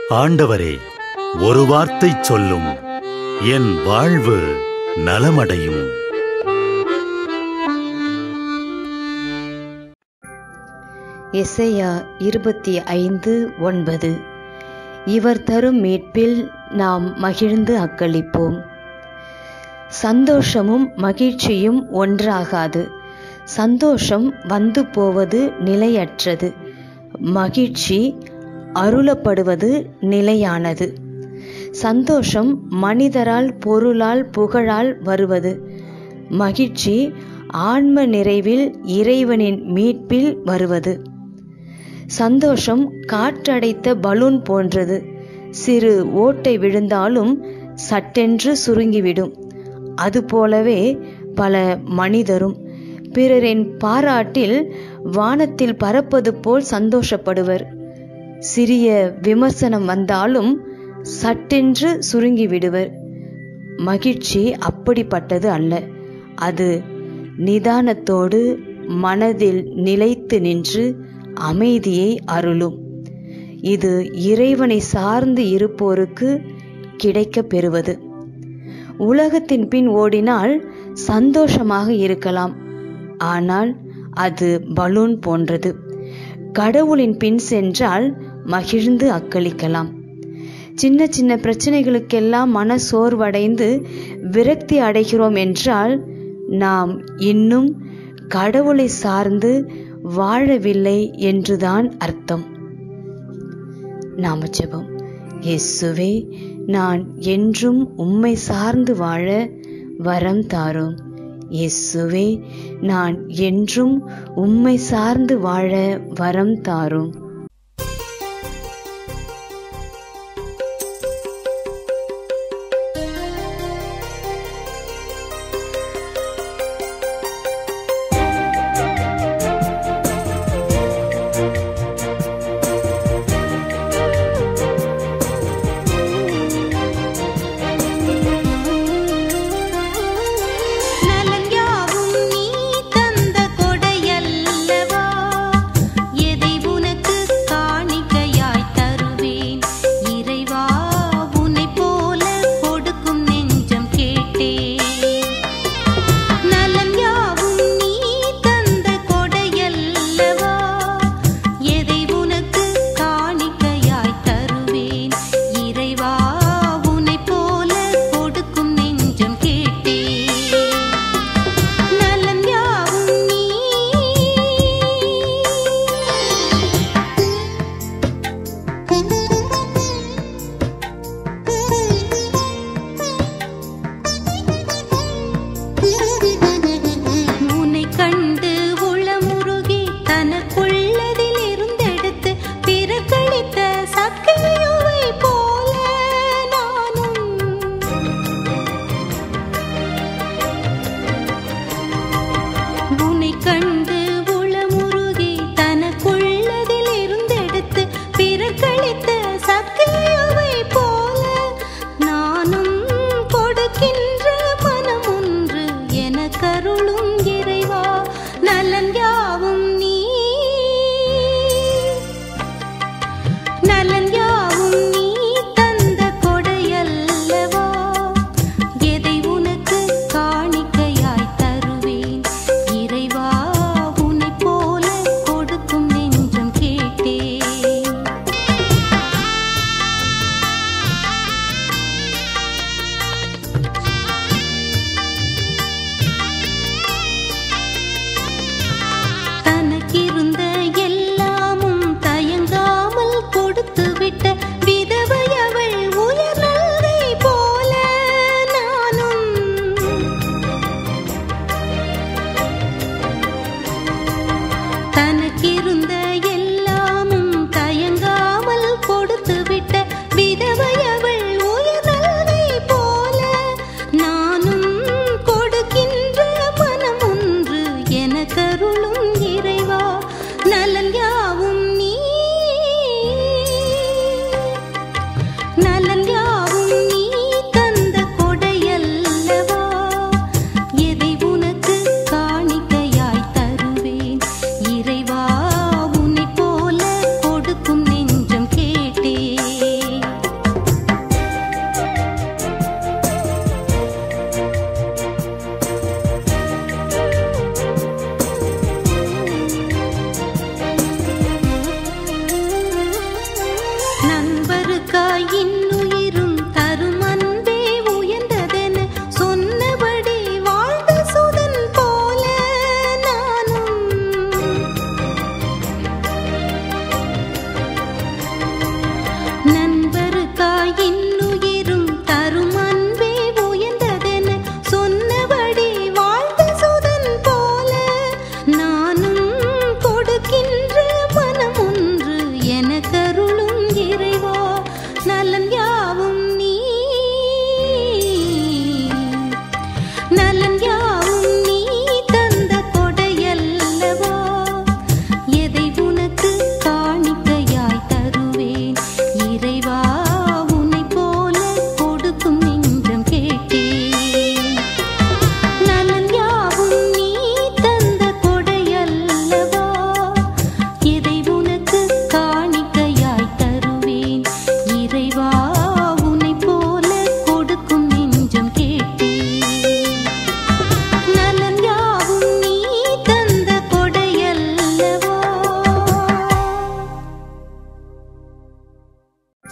ஆண்டவரே ஒரு வார்த்தை சொல்லும் என் வாழ்வு நலமடையும் எசையா இருபத்தி ஐந்து ஒன்பது இவர் தரும் மீட்பில் நாம் மகிழ்ந்து அக்களிப்போம் சந்தோஷமும் மகிழ்ச்சியும் ஒன்றாகாது சந்தோஷம் வந்து போவது நிலையற்றது மகிழ்ச்சி அருளப்படுவது நிலையானது சந்தோஷம் மனிதரால் பொருளால் புகழால் வருவது மகிழ்ச்சி ஆன்ம நிறைவில் இறைவனின் மீட்பில் வருவது சந்தோஷம் காற்றடைத்த பலூன் போன்றது சிறு ஓட்டை விழுந்தாலும் சட்டென்று சுருங்கிவிடும் அதுபோலவே பல மனிதரும் பிறரின் பாராட்டில் வானத்தில் பறப்பது போல் சந்தோஷப்படுவர் சிறிய விமர்சனம் வந்தாலும் சட்டென்று சுருங்கி விடுவர் மகிழ்ச்சி அப்படிப்பட்டது அல்ல அது நிதானத்தோடு மனதில் நிலைத்து நின்று அமைதியை அருளும் இது இறைவனை சார்ந்து இருப்போருக்கு கிடைக்கப் பெறுவது உலகத்தின் பின் ஓடினால் சந்தோஷமாக இருக்கலாம் ஆனால் அது பலூன் போன்றது கடவுளின் பின் சென்றால் மகிழ்ந்து அக்களிக்கலாம் சின்ன சின்ன பிரச்சனைகளுக்கெல்லாம் மன சோர்வடைந்து விரக்தி அடைகிறோம் என்றால் நாம் இன்னும் கடவுளை சார்ந்து வாழவில்லை என்றுதான் அர்த்தம் நாம ஜெபம் இயேசுவே நான் என்றும் உம்மை சார்ந்து வாழ வரம் தாரும் இயேசுவே நான் என்றும் உம்மை சார்ந்து வாழ வரம் தாரும் நலன் யாவும் நீ தந்த கொடையல்லவா எதை உனக்கு காணிக்கையாய் தருவேன் இறைவா உன்னைப் போல கொடுக்கும் நெஞ்சம் கேட்டேன் நலன் யாவும் நீ தந்த கொடையல்லவா எதை உனக்கு காணிக்கையாய் தருவேன் இறைவா உன்னைப் போல கொடுக்கும் நெஞ்சம் கேட்டேன் நலன் யாவும் நீ உன்னை கண்டு உளமுருகி தனக்குள்ளதில் இருந்தெடுத்து பிறக்கடித்த சக்கையுவை போல நானும் உன்னை கண்டு உளமுருகி தனக்குள்ளதில் இருந்தெடுத்து பிறக்கழித்த சக்கையுவை போல நானும் கொடுக்கின்ற மனம் ஒன்று என கருளும் இறைவா நலன் யாவும் நீ நலன் யாவும் நீ தந்த கொடையல்லவா எதை உனக்கு காணிக்கையாய் தருவேன் இறைவா உன்னைப் போல கொடுக்கும் நெஞ்சம் கேட்டேன் தனக்கிருந்த எல்லாமும் தயங்காமல் கொடுத்து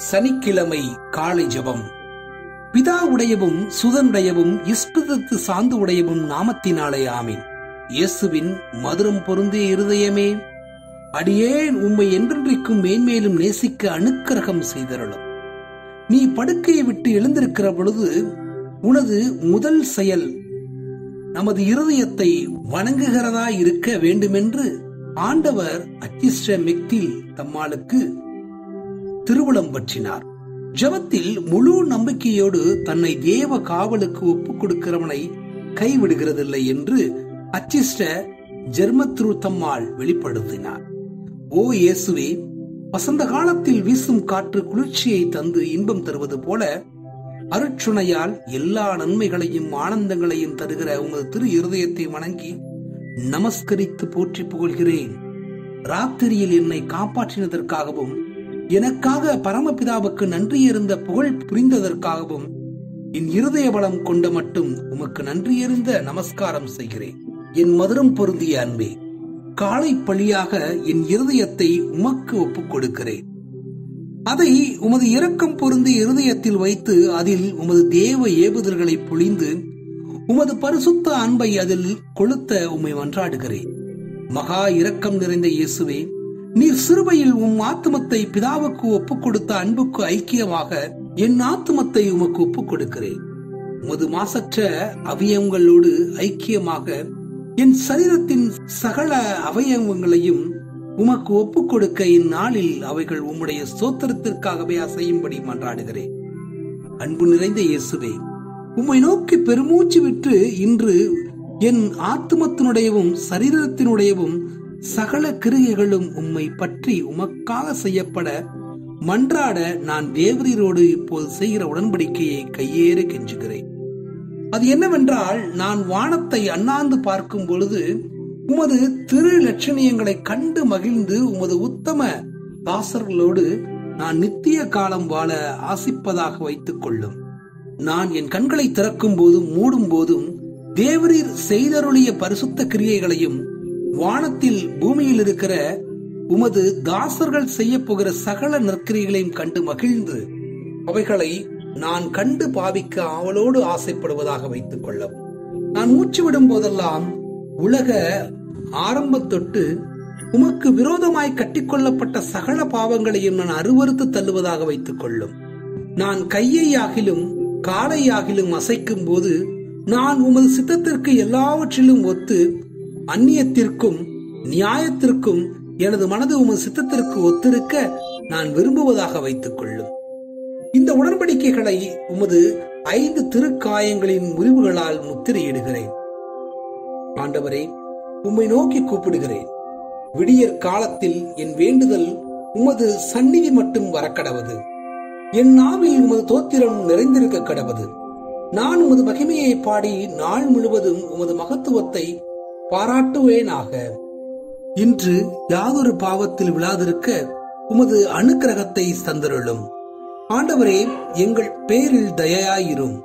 சனிக்கிழமை காலை ஜெபம் பிதா உடையவும் சுதனுடையவும் இஸ்பிதத்து சாந்து உடையவும் நாமத்தினாலே ஆமீன் இயேசுவின் மதுரம் பொருந்திய இருதயமே அடியேன் உம்மை என்றென்றைக்கும் மேன்மேலும் நேசிக்க அனுக்கிரகம் செய்தருளும் நீ படுக்கையை விட்டு எழுந்திருக்கிற பொழுது உனது முதல் செயல் நமது இருதயத்தை வணங்குகிறதா இருக்க வேண்டுமென்று ஆண்டவர் அச்சிஷ்ட மெக்தில் தம்மாளுக்கு திருவுளம் பற்றினார் ஜெபத்தில் முழு நம்பிக்கையோடு தன்னை தேவ காவலுக்கு ஒப்புக் கொடுக்கிறவனை கைவிடுகிறதில்லை என்று அச்சிஷ்ட ஜெர்மத்ரு தம்மாள் வெளிப்படுத்தினார் ஓ இயேசுவே வசந்த காலத்தில் வீசும் காற்று குளிர்ச்சியை தந்து இன்பம் தருவது போல அருட்சுணையால் எல்லா நன்மைகளையும் ஆனந்தங்களையும் தருகிற உமது திரு இருதயத்தை வணங்கி நமஸ்கரித்து போற்றி புகழ்கிறேன் ராத்திரியில் என்னை காப்பாற்றினதற்காகவும் எனக்காக பரமபிதாவுக்கு நன்றியிருந்த புகழ் புரிந்ததற்காகவும் என் இருதய பலம் கொண்ட மட்டும் உமக்கு நன்றியறிந்த நமஸ்காரம் செய்கிறேன் என் மதுரம் பொருந்திய அன்பே காலை பழியாக என் இருதயத்தை உமக்கு ஒப்புக் கொடுக்கிறேன் அதை உமது இரக்கம் பொருந்திய இருதயத்தில் வைத்து அதில் உமது தேவ ஏவுதல்களை பொழிந்து உமது பரிசுத்த அன்பை அதில் கொளுத்த உம்மை மன்றாடுகிறேன் மகா இரக்கம் நிறைந்த இயேசுவே நீர் சிறுவையில் உம் ஆத்துமத்தை பிதாவுக்கு ஒப்புக் கொடுத்த அன்புக்கு ஐக்கியமாக என் ஆத்துமத்தை உமக்கு ஒப்புக் கொடுக்கிறேன் உமது மாசற்ற அவயவங்களோடு ஐக்கியமாக என் சரீரத்தின் சகல அவயவங்களையும் உமக்கு ஒப்புக் கொடுக்க இந்நாளில் அவைகள் உம்முடைய சோத்திரத்திற்காகவே அசையும்படி மன்றாடுகிறேன் அன்பு நிறைந்த இயேசுவே உம்மை நோக்கி பெருமூச்சு விட்டு இன்று என் ஆத்துமத்தினுடையவும் சரீரத்தினுடையவும் சகல கிரிகைகளும் உம்மை பற்றி உமக்காக செய்யப்பட மன்றாட நான் தேவரீரோடு இப்போது செய்கிற உடன்படிக்கையை கையேற கெஞ்சுகிறேன் அது என்னவென்றால் நான் வானத்தை அண்ணாந்து பார்க்கும் பொழுது உமது திரு லட்சணியங்களை கண்டு மகிழ்ந்து உமது உத்தம தாசர்களோடு நான் நித்திய காலம் வாழ ஆசிப்பதாக வைத்துக் கொள்ளும் நான் என் கண்களை திறக்கும் போதும் மூடும் போதும் தேவரீர் செய்தருளிய பரிசுத்த கிரியைகளையும் வானத்தில் பூமியில் இருக்கிற உமது தாசர்கள் செய்ய போகிற சகல நற்கிரியைகளையும் கண்டு மகிழ்ந்து அவைகளை நான் கண்டு பாவிக்க அவளோடு ஆசைப்படுவதாக வைத்துக் கொள்ளவும் நான் மூச்சு விடும் போதெல்லாம் உலக ஆரம்பத்தொட்டு உமக்கு விரோதமாய் கட்டிக்கொள்ளப்பட்ட சகல பாவங்களையும் நான் அருவறுத்து தள்ளுவதாக வைத்துக் கொள்ளும் நான் கையை ஆகிலும் காலை ஆகிலும் அசைக்கும் போது நான் உமது சித்தத்திற்கு எல்லாவற்றிலும் ஒத்து அந்நியத்திற்கும் நியாயத்திற்கும் எனது மனது உமது சித்தத்திற்கு ஒத்திருக்க நான் விரும்புவதாக வைத்துக் கொள்ளும் இந்த உடன்படிக்கைகளை உமது ஐந்து திருக்காயங்களின் முறிவுகளால் முத்திரையிடுகிறேன் ஆண்டவரே உம்மை நோக்கி கூப்பிடுகிறேன் விடியற் காலத்தில் என் வேண்டுதல் உமது சந்நிதி மட்டும் வரக்கடவது என் நாவில் உமது தோத்திரம் நிறைந்திருக்க கடவது நான் உமது மகிமையை பாடி நாள் முழுவதும் உமது மகத்துவத்தை பாராட்டுவேனாக இன்று யாதொரு பாவத்தில் விழாதிருக்க உமது அனுக்கிரகத்தை தந்தருளும் ஆண்டவரே எங்கள் பேரில் தயையாயிரும்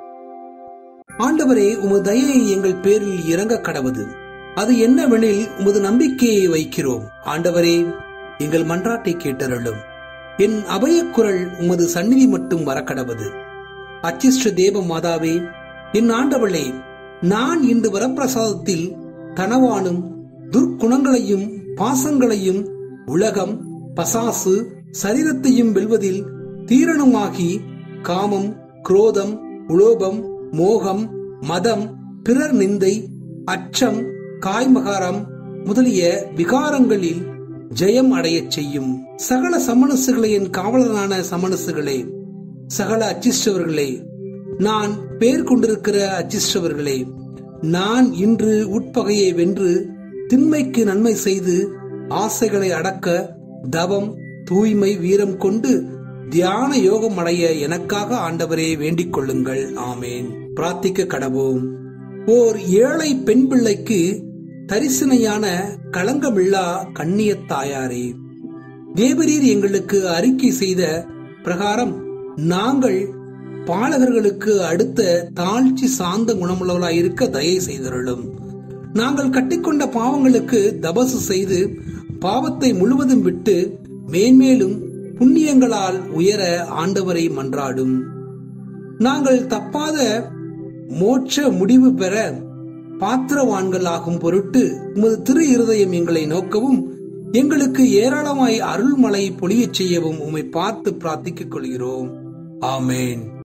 ஆண்டவரே உமது தயையை எங்கள் பேரில் இறங்க கடவது அது என்னவெனில் உமது நம்பிக்கையை வைக்கிறோம் ஆண்டவரே எங்கள் மன்றாட்டை கேட்டருளும் என் அபயக்குரல் உமது சந்நிதி மட்டும் வரக்கடவது அச்சிஷ்ட தேவ மாதாவே என் ஆண்டவளே நான் இன்று வரப்பிரசாதத்தில் கனவானும் துர்க்குணங்களையும் பாசங்களையும் உலகம் பசாசு சரீரத்தையும் வெல்வதில் தீரணுமாகி காமம் குரோதம் உலோபம் மோகம் மதம் பிறர் நிந்தை அச்சம் காய்மகாரம் முதலிய விகாரங்களில் ஜெயம் அடையச் செய்யும் சகல சமணசுகளை என் காவலரான சமணசுகளே சகல அச்சிஷ்டவர்களே நான் பேர் கொண்டிருக்கிற அச்சிஷ்டவர்களே நான் இன்று உட்பகையை வென்று திண்மைக்கு நன்மை செய்து ஆசைகளை அடக்க தவம் தூய்மை வீரம் கொண்டு தியான யோகம் அடைய எனக்காக ஆண்டவரே வேண்டிக் கொள்ளுங்கள் ஆமேன் பிரார்த்திக்க கடவோம் ஓர் ஏழை பெண் பிள்ளைக்கு தரிசனையான களங்கமில்லா கண்ணியத் தாயாரே தேவரீர் எங்களுக்கு அறிக்கை செய்த பிரகாரம் நாங்கள் பாலகர்களுக்கு அடுத்த தாழ்ச்சி சார்ந்த குணமுள்ளவர்களாய் இருக்க தயை செய்தருளும் நாங்கள் கட்டிக்கொண்ட பாவங்களுக்கு தபசு செய்து பாவத்தை முழுவதும் விட்டு மேன்மேலும் புண்ணியங்களால் உயர ஆண்டவரை மன்றாடும் நாங்கள் தப்பாத மோட்ச முடிவு பெற பாத்திரவான்கள் ஆகும் பொருட்டு உமது திரு இருதயம் எங்களை நோக்கவும் எங்களுக்கு ஏராளமாய் அருள்மலை பொழியச் செய்யவும் உம்மை பார்த்து பிரார்த்தித்துக் கொள்கிறோம் ஆமேன்